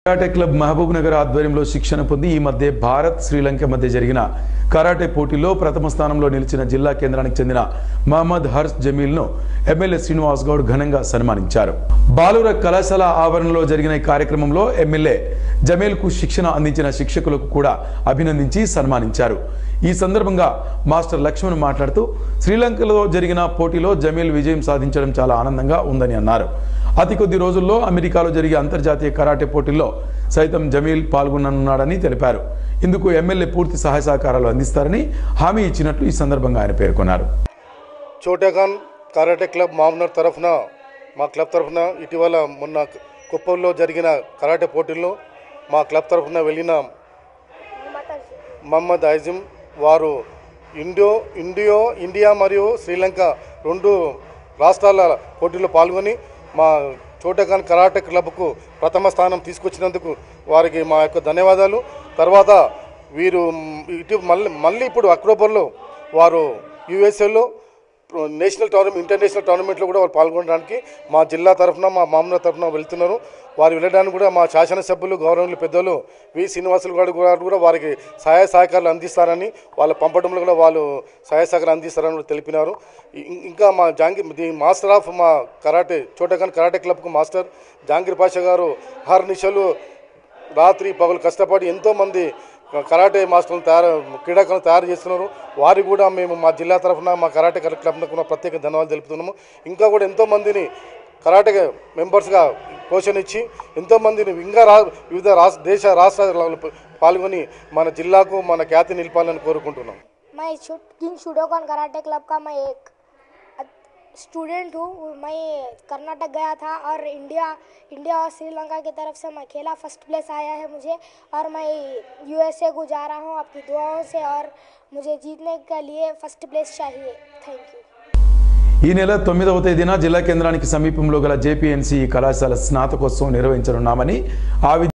karate club Mahabub Nagar ఆధ్వర్యంలో శిక్షణ పొంది ఈ మధ్య భారత్ శ్రీలంక మధ్య జరిగిన కరాటే పోటీలో ప్రథమ స్థానంలో నిలిచిన జిల్లా కేంద్రానికి చెందిన మహమ్మద్ హర్ష్ జమీల్ను ఎమ్మెల్యే శ్రీనివాస్ గౌడ్ ఘనంగా సన్మానించారు బాలుర కళాశాల ఆవరణలో జరిగిన ఈ కార్యక్రమంలో ఎమ్మెల్యే జమీల్కు శిక్షణ అందించిన శిక్షకులకు కూడా అభినందించి సన్మానించారు ఈ సందర్భంగా మాస్టర్ లక్ష్మణ్ మాట్లాడుతూ శ్రీలంకలో జరిగిన పోటీలో జమీల్ విజయం సాధించడం చాలా ఆనందంగా ఉందని అన్నారు అతి కొద్ది రోజుల్లో అమెరికాలో జరిగే అంతర్జాతీయ కరాటే పోటీల్లో సైతం జమీల్ పాల్గొననున్నాడని తెలిపారు ఇందుకు ఎమ్మెల్యే పూర్తి సహాయ సహకారాలు అందిస్తారని హామీ ఇచ్చినట్లు ఈ సందర్భంగా ఆయన పేర్కొన్నారు చోటాఖాన్ కరాటే క్లబ్ మామనర్ తరఫున మా క్లబ్ తరఫున ఇటీవల మొన్న కుప్పంలో జరిగిన కరాటే పోటీల్లో మా క్లబ్ తరఫున వెళ్ళిన మహమ్మద్ ఐజిమ్ వారు ఇండియో ఇండియో ఇండియా మరియు శ్రీలంక రెండు రాష్ట్రాల పోటీలో పాల్గొని మా చోటగాన్ కరాటే క్లబ్కు ప్రథమ స్థానం తీసుకొచ్చినందుకు వారికి మా యొక్క ధన్యవాదాలు తర్వాత వీరు మ్, ఇటు మళ్ళీ మళ్ళీ ఇప్పుడు అక్టోబర్లో వారు యుఎస్ఏలో నేషనల్ టోర్నమెంట్ ఇంటర్నేషనల్ టోర్నమెంట్లో కూడా వారు పాల్గొనడానికి మా జిల్లా తరఫున మా మామూలు తరఫున వెళ్తున్నారు వారు వెళ్ళడానికి కూడా మా శాసనసభ్యులు గౌరవనీయులు పెద్దలు వి శ్రీనివాసులు గారు కూడా కూడా వారికి సహాయ సహకారాలు అందిస్తారని వాళ్ళ పంపడంలో కూడా వాళ్ళు సహాయ సహకారాలు అందిస్తారని కూడా తెలిపినారు ఇం- ఇంకా మా జాంగీర్ ది మాస్టర్ ఆఫ్ మా కరాటే చోటగాన్ కరాటే క్లబ్కు మాస్టర్ జాంగీర్ పాషా గారు హర్ నిశలు రాత్రి పగలు కష్టపడి ఎంతోమంది కరాటే మాస్టర్లను తయారు క్రీడాకారులను తయారు చేస్తున్నారు వారికి కూడా మేము మా జిల్లా తరఫున మా కరాటే క్లబ్కు కూడా ప్రత్యేక ధన్యవాదాలు తెలుపుతున్నాము ఇంకా కూడా ఎంతోమందిని కరాటే మెంబర్స్గా పోషణ ఇచ్చి ఎంతోమందిని ఇంకా రా వివిధ రాష్ట్ర దేశ రాష్ట్రాలలో పాల్గొని మన జిల్లాకు మన ఖ్యాతి నిలపాలని కోరుకుంటున్నాం मैं शूट किंग शूडोकॉन कराटे क्लब का मैं एक स्टूडेंट हूँ मैं कर्नाटक गया था और इंडिया इंडिया और श्रीलंका की तरफ से मैं खेला फर्स्ट प्लेस आया है मुझे और मैं यूएसए को जा रहा हूँ आपकी दुआओं से और मुझे जीतने के लिए फर्स्ट प्लेस चाहिए थैंक यू ఈ నెల తొమ్మిదవ తేదీన జిల్లా కేంద్రానికి సమీపంలో గల జేపీఎన్సీ కళాశాల స్నాతకోత్సవం నిర్వహించనున్నామని ఆ విద్య